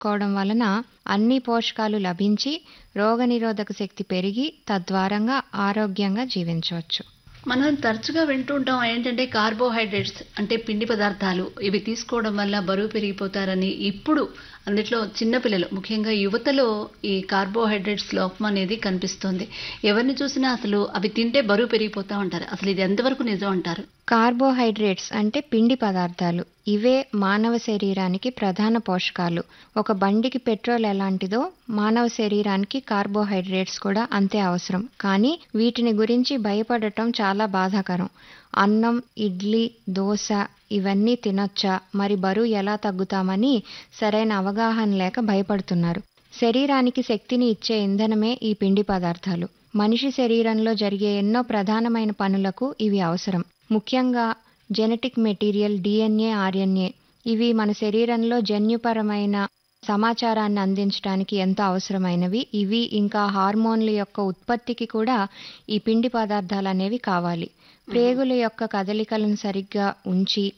కోవడం వలన అన్ని పోషకాలు లభించి రోగనిరోధక శక్తి పెరిగి తద్వారంగా ఆరోగ్యంగా జీవించవచ్చు మనం తరచుగా వింటూ ఉంటాం ఏంటంటే కార్బోహైడ్రేట్స్ అంటే పిండి పదార్థాలు ఇవి తీసుకోవడం వల్ల బరువు పెరిగిపోతారని ఇప్పుడు అందులో చిన్నపిల్లలు ముఖ్యంగా యువతలో ఈ కార్బోహైడ్రేట్స్ లోపం అనేది కనిపిస్తోంది ఎవరిని చూసినా అసలు అవి తింటే బరువు పెరిగిపోతా ఉంటారు అసలు ఇది ఎంతవరకు నిజం అంటారు కార్బోహైడ్రేట్స్ అంటే పిండి పదార్థాలు ఇవే మానవ శరీరానికి ప్రధాన పోషకాలు ఒక బండికి పెట్రోల్ ఎలాంటిదో మానవ శరీరానికి కార్బోహైడ్రేట్స్ కూడా అంతే అవసరం కానీ వీటిని గురించి భయపడటం చాలా బాధాకరం అన్నం ఇడ్లీ దోశ ఇవన్నీ తినొచ్చా మరి బరువు ఎలా తగ్గుతామని సరైన అవగాహన లేక భయపడుతున్నారు శరీరానికి శక్తిని ఇచ్చే ఇంధనమే ఈ పిండి పదార్థాలు మనిషి శరీరంలో జరిగే ఎన్నో ప్రధానమైన పనులకు ఇవి అవసరం ముఖ్యంగా జెనెటిక్ మెటీరియల్ డిఎన్ఏ ఆర్ఎన్ఏ ఇవి మన శరీరంలో జన్యుపరమైన సమాచారాన్ని అందించడానికి ఎంతో అవసరమైనవి ఇవి ఇంకా హార్మోన్ల యొక్క ఉత్పత్తికి కూడా ఈ పిండి పదార్థాలు అనేవి కావాలి ప్రేగుల యొక్క కదలికలను సరిగ్గా ఉంచి